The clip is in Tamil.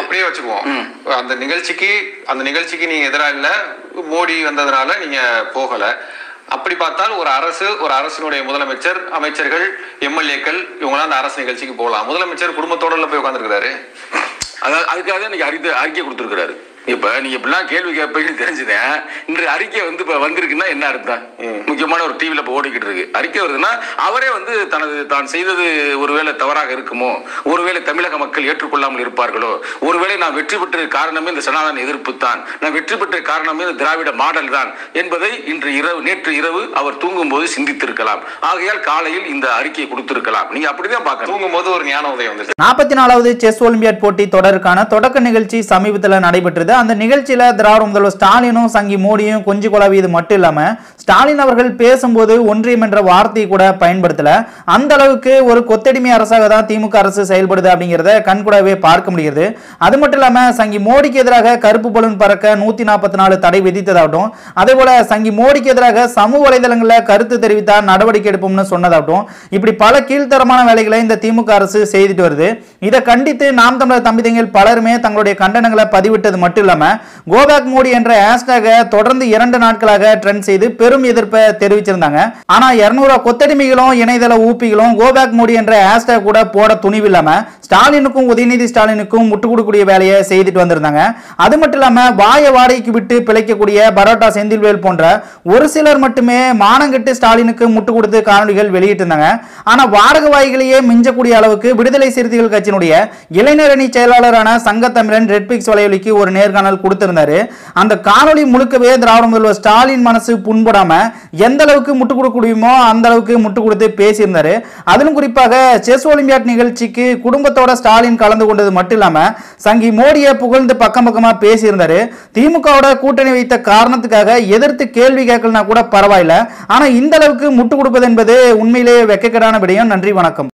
அப்படியே வச்சுக்குவோம் அந்த நிகழ்ச்சிக்கு அந்த நிகழ்ச்சிக்கு நீங்க எதிரா இல்ல மோடி வந்ததுனால நீங்க போகல அப்படி பார்த்தால் ஒரு அரசு ஒரு அரசினுடைய முதலமைச்சர் அமைச்சர்கள் எம்எல்ஏக்கள் இவங்களாம் அந்த அரசு நிகழ்ச்சிக்கு போகலாம் முதலமைச்சர் குடும்பத்தோட போய் உட்காந்துருக்காரு அதாவது அதுக்காக தான் இன்னைக்கு அறிக்கை அறிக்கை கொடுத்துருக்காரு இப்ப நீங்க இப்படிலாம் கேள்வி கேட்பீங்கன்னு தெரிஞ்சுதேன் இன்று அறிக்கை வந்து இப்ப வந்திருக்குன்னா என்ன அர்த்தம் முக்கியமான ஒரு டிவில இப்ப ஓடிக்கிட்டு இருக்கு அறிக்கை வருதுன்னா அவரே வந்து தனது தான் செய்தது ஒருவேளை தவறாக இருக்குமோ ஒருவேளை தமிழக மக்கள் ஏற்றுக்கொள்ளாமல் இருப்பார்களோ ஒருவேளை நான் வெற்றி பெற்ற காரணமே இந்த சனாதன எதிர்ப்பு தான் நான் வெற்றி பெற்ற காரணமே இந்த திராவிட மாடல் தான் என்பதை இன்று இரவு நேற்று இரவு அவர் தூங்கும் போது சிந்தித்திருக்கலாம் ஆகையால் காலையில் இந்த அறிக்கையை கொடுத்திருக்கலாம் நீங்க அப்படிதான் பார்க்கணும் தூங்கும் போது ஒரு ஞான உதயம் வந்துச்சு நாற்பத்தி நாலாவது செஸ் ஒலிம்பியாட் போட்டி தொடருக்கான தொடக்க நிகழ்ச்சி சமீபத்தில் நடைபெற்றது அந்த நிகழ்ச்சியில திராவிட முதல்வர் ஸ்டாலினும் சங்கி மோடியும் கொஞ்சி குழாவியது மட்டும் இல்லாம ஸ்டாலின் அவர்கள் பேசும்போது ஒன்றியம் என்ற வார்த்தையை கூட பயன்படுத்தல அந்த அளவுக்கு ஒரு கொத்தடிமை அரசாக தான் திமுக அரசு செயல்படுது அப்படிங்கிறத கண்கூடவே பார்க்க முடிகிறது அது மட்டும் இல்லாம சங்கி மோடிக்கு எதிராக கருப்பு பலூன் பறக்க நூத்தி நாற்பத்தி நாலு தடை விதித்ததாகட்டும் அதே போல சங்கி மோடிக்கு எதிராக சமூக வலைதளங்களில் கருத்து தெரிவித்தால் நடவடிக்கை எடுப்போம்னு சொன்னதாகட்டும் இப்படி பல கீழ்த்தரமான வேலைகளை இந்த திமுக அரசு செய்துட்டு வருது இதை கண்டித்து நாம் தமிழர் தம்பிதங்கள் பலருமே தங்களுடைய கண்டனங்களை பதிவிட்டது மட்டும் இல்லாம கோபேக் மோடி என்ற ஹேஷ்டேகை தொடர்ந்து இரண்டு நாட்களாக ட்ரெண்ட் செய்து பெரும் எதிர்ப்பை தெரிவிச்சிருந்தாங்க ஆனா இருநூறு கொத்தடிமைகளும் இணையதள ஊப்பிகளும் கோபேக் மோடி என்ற ஹேஷ்டேக் கூட போட துணிவில்லாம ஸ்டாலினுக்கும் உதயநிதி ஸ்டாலினுக்கும் முட்டு கொடுக்கக்கூடிய வேலையை செய்துட்டு வந்திருந்தாங்க அது மட்டும் இல்லாம வாய வாடகைக்கு விட்டு பிழைக்கக்கூடிய பரோட்டா செந்தில்வேல் போன்ற ஒரு சிலர் மட்டுமே மானங்கெட்டு ஸ்டாலினுக்கு முட்டு கொடுத்து காணொலிகள் வெளியிட்டிருந்தாங்க ஆனா வாடகை வாய்களையே மிஞ்சக்கூடிய அளவுக்கு விடுதலை சிறுத்தைகள் கட்சியினுடைய இளைஞர் அணி செயலாளரான சங்கத்தமிழன் ரெட்பிக்ஸ் வலையொலிக்கு ஒரு நேர்காணல் கொடுத்திருந்தாரு அந்த காணொளி முழுக்கவே திராவிட முதல்வர் ஸ்டாலின் மனசு புண்படாம எந்த அளவுக்கு முட்டு கொடுக்க முடியுமோ அந்த அளவுக்கு முட்டு கொடுத்து பேசியிருந்தாரு அதிலும் குறிப்பாக செஸ் ஒலிம்பியாட் நிகழ்ச்சிக்கு குடும்பத்தோட ஸ்டாலின் கலந்து கொண்டது மட்டும் இல்லாம சங்கி மோடியை புகழ்ந்து பக்கம் பக்கமா பேசியிருந்தாரு திமுகவோட கூட்டணி வைத்த காரணத்துக்காக எதிர்த்து கேள்வி கேட்கலனா கூட பரவாயில்ல ஆனா இந்த அளவுக்கு முட்டு கொடுப்பது என்பது உண்மையிலேயே வெக்கக்கேடான விடயம் நன்றி வணக்கம்